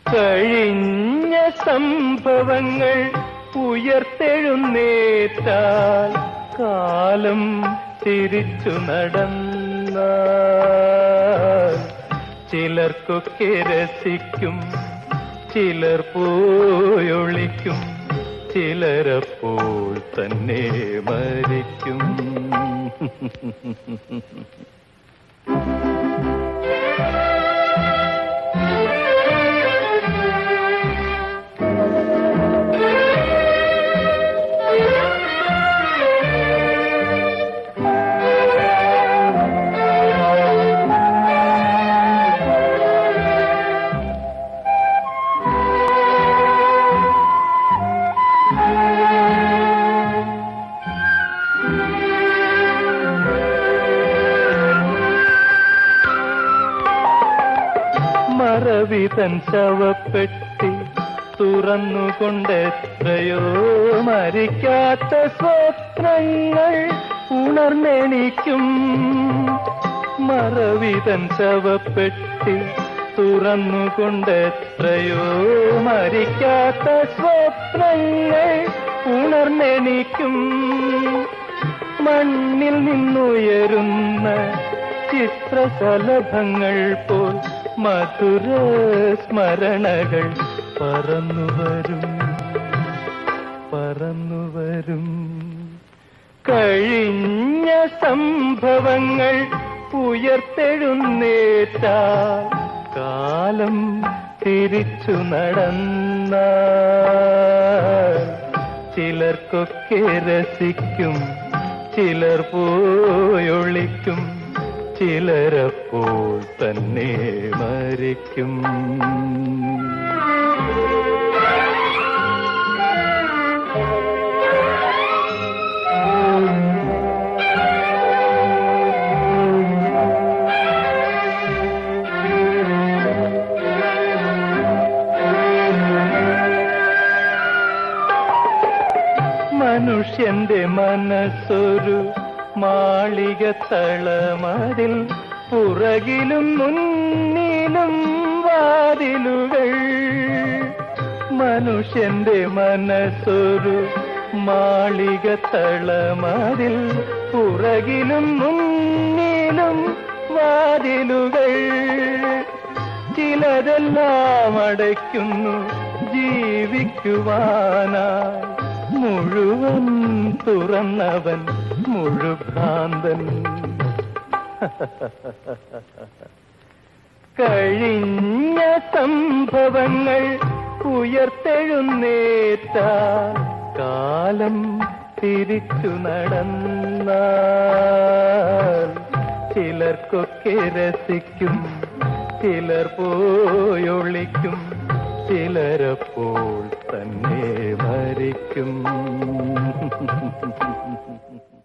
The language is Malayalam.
കഴിഞ്ഞ സംഭവങ്ങൾ ഉയർത്തെഴുന്നേറ്റാൽ കാലം തിരിച്ചു നടന്ന ചിലർക്കൊക്കെ രസിക്കും ചിലർ പോയൊളിക്കും ചിലരപ്പോൾ തന്നെ മരിക്കും മറവിതൻ ശവപ്പെട്ടി തുറന്നുകൊണ്ട് എത്രയോ മരിക്കാത്ത സ്വപ്നങ്ങൾ ഉണർന്നെണിക്കും മറവിതൻ ശവപ്പെട്ടി തുറന്നുകൊണ്ട് എത്രയോ മരിക്കാത്ത സ്വപ്നങ്ങൾ ഉണർന്നെണിക്കും മണ്ണിൽ നിന്നുയരുന്ന ചിത്രശലഭങ്ങൾ പോൽ മധുര സ്മരണകൾ പറന്നുവരും പറന്നുവരും കഴിഞ്ഞ സംഭവങ്ങൾ ഉയർത്തെഴുന്നേറ്റ കാലം തിരിച്ചു നടന്ന ചിലർക്കൊക്കെ രസിക്കും ചിലർ പോയൊളിക്കും ചിലരപ്പോൾ തന്നെ മരിക്കും മനുഷ്യന്റെ മനസ്സൊരു മാളിക തളമതിൽ പുറകിലും മുന്നിലും വാതിലുകൾ മനുഷ്യന്റെ മനസ്സൊരു മാളിക തളമതിൽ പുറകിലും മുന്നിലും വാതിലുകൾ ചിലരെല്ലാം അടയ്ക്കുന്നു ജീവിക്കുവാനായി മുഴുവൻ തുറന്നവൻ മുഴുഭ്രാന്തൻ കഴിഞ്ഞ സംഭവങ്ങൾ ഉയർത്തെഴുന്നേറ്റ കാലം തിരിച്ചു നടന്ന ചിലർക്കൊക്കെ രസിക്കും ചിലർ പോയൊളിക്കും ചിലരപ്പോൾ തന്നെ മരിക്കും